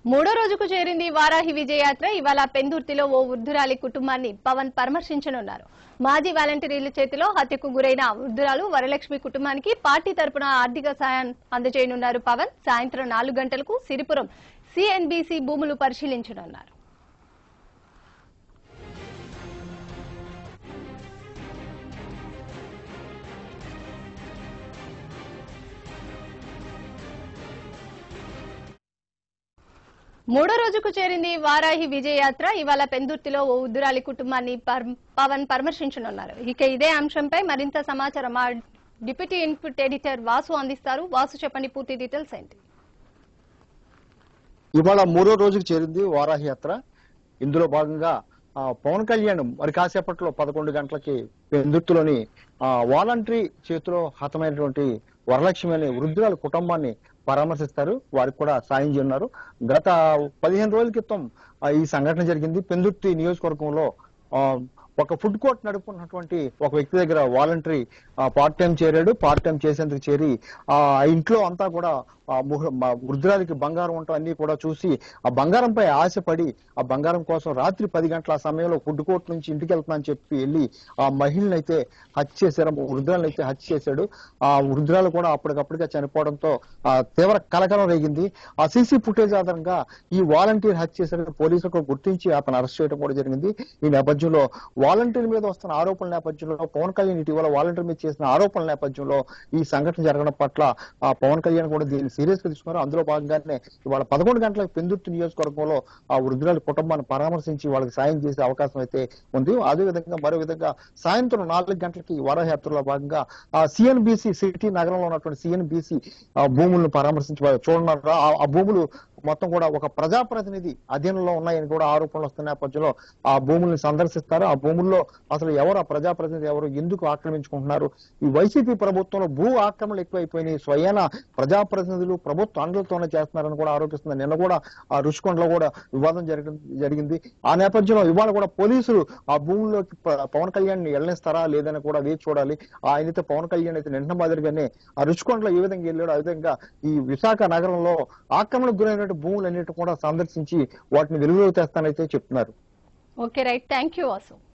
మూడో రోజుకు చేరింది వారాహి విజయయాత్ర ఇవాళ పెందుర్తిలో ఓ వృద్ధురాలి కుటుంబాన్ని పవన్ పరామర్శించనున్నారు మాజీ వాలంటీర్ల చేతిలో హత్యకు గురైన వృద్ధురాలు వరలక్ష్మి కుటుంబానికి పార్టీ తరపున ఆర్థిక సాయం అందజేయనున్నారు పవన్ సాయంత్రం నాలుగు గంటలకు సిరిపురం సిఎన్బిసి భూములు పరిశీలించనున్నారు మూడో రోజుకు చేరింది వారాహి విజయయాత్ర ఇవాళ పెందుర్తిలో ఓ ఉద్దురాలి కుటుంబాన్ని పర్- పవన్ పరామర్శించనున్నారు ఇక ఇదే అంశంపై మరింత సమాచారం మా డిప్యూటీ ఇన్పుట్ ఎడిటర్ వాసు అందిస్తారు వాసు చెప్పండి పూర్తి డీటెయిల్స్ ఏంటి ఇవాళ మూడో రోజుకు చేరింది వారాహి యాత్ర ఇందులో భాగంగా ఆ, పవన్ కళ్యాణ్ మరి కాసేపట్లో పదకొండు గంటలకి పెందుర్తిలోని ఆ, వాలంటరీ చేతిలో హతమైనటువంటి వరలక్ష్మి అనే వృద్ధురాల కుటుంబాన్ని పరామర్శిస్తారు వారికి కూడా సాయం చేయనున్నారు గత పదిహేను రోజుల క్రితం ఆ, ఈ సంఘటన జరిగింది పెందుర్తి నియోజకవర్గంలో ఆ, ఒక ఫుడ్ కోర్ట్ నడుపుకున్నటువంటి ఒక వ్యక్తి దగ్గర వాలంటరీ పార్ట్ టైం చేరాడు పార్ట్ టైం చేసేందుకు చేరి ఆ ఇంట్లో అంతా కూడా ఆ ముహ- మా వృద్ధురాలికి బంగారం ఉండటం అన్ని కూడా చూసి ఆ బంగారంపై ఆశపడి ఆ బంగారం కోసం రాత్రి పది గంటల ఆ సమయంలో ఫుడ్ కోర్ట్ నుంచి ఇంటికి వెళ్తున్నానని చెప్పి వెళ్ళి ఆ మహిళని అయితే హత్య చేశారు ఆ వృద్ధురాలను అయితే హత్య చేశాడు ఆ వృద్ధురాలు కూడా అప్పటికప్పటికే చనిపోవడంతో ఆ తీవ్ర కలకలం రేగింది ఆ సీసీ ఫుటేజ్ ఆధారంగా ఈ వాలంటీర్ హత్య చేశారని పోలీసులకు గుర్తించి అతను అరెస్ట్ చేయడం కూడా జరిగింది ఈ నేపథ్యంలో వాలంటీర్ మీద వస్తున్న ఆరోపణల నేపథ్యంలో పవన్ కళ్యాణ్ ఇటీవల వాలంటీర్ మీద చేసిన ఆరోపణల నేపథ్యంలో ఈ సంఘటన జరగడం పట్ల ఆ పవన్ కళ్యాణ్ కూడా దీన్ని సీరియస్ గా తీసుకున్నారు అందులో భాగంగానే ఇవాళ పదకొండు గంటలకు పెందుర్తి నియోజకవర్గంలో ఆ వృద్ధురాలి కుటుంబాన్ని పరామర్శించి వాళ్ళకి సాయం చేసే అవకాశం అయితే ఉంది అదే విధంగా మరో విధంగా సాయంత్రం నాలుగు గంటలకి వరయాత్రలో భాగంగా ఆ సిఎన్బిసి సిటీ నగరంలో ఉన్నటువంటి సిఎన్బిసి భూములను పరామర్శించి వాళ్ళు చూడన్నారు ఆ- ఆ భూములు మొత్తం కూడా ఒక ప్రజాప్రతినిధి అధీనంలో ఉన్నాయని కూడా ఆరోపణలు వస్తున్న నేపథ్యంలో ఆ భూముల్ని సందర్శిస్తారు ఆ భూముల్లో అసలు ఎవరు ఆ ప్రజాప్రతినిధి ఎవరు ఎందుకు ఆక్రమించుకుంటున్నారు ఈ వైసీపీ ప్రభుత్వంలో భూ ఆక్రమణలు ఎక్కువైపోయినాయి స్వయాన ప్రజాప్రతినిధులు ప్రభుత్వ అండలతోనే చేస్తున్నారని కూడా ఆరోపిస్తున్నారు నిన్న కూడా ఆ రుషికొండలో కూడా వివాదం జరిగి జరిగింది ఆ నేపథ్యంలో ఇవాళ కూడా పోలీసులు ఆ భూముల్లోకి ప- పవన్ కళ్యాణ్ ని వెళ్ళనిస్తారా లేదని కూడా వేచి చూడాలి ఆయనైతే పవన్ కళ్యాణ్ అయితే నిన్న మాదిరిగానే ఆ రుషికొండలో ఏ విధంగా వెళ్ళాడో ఆ విధంగా ఈ విశాఖ నగరంలో ఆక్రమణకు గురైనటువంటి భూములన్నిటి కూడా సందర్శించి వాటిని వెలుగులోకి తెస్తానైతే చెప్తున్నారు okay right thank you Vasu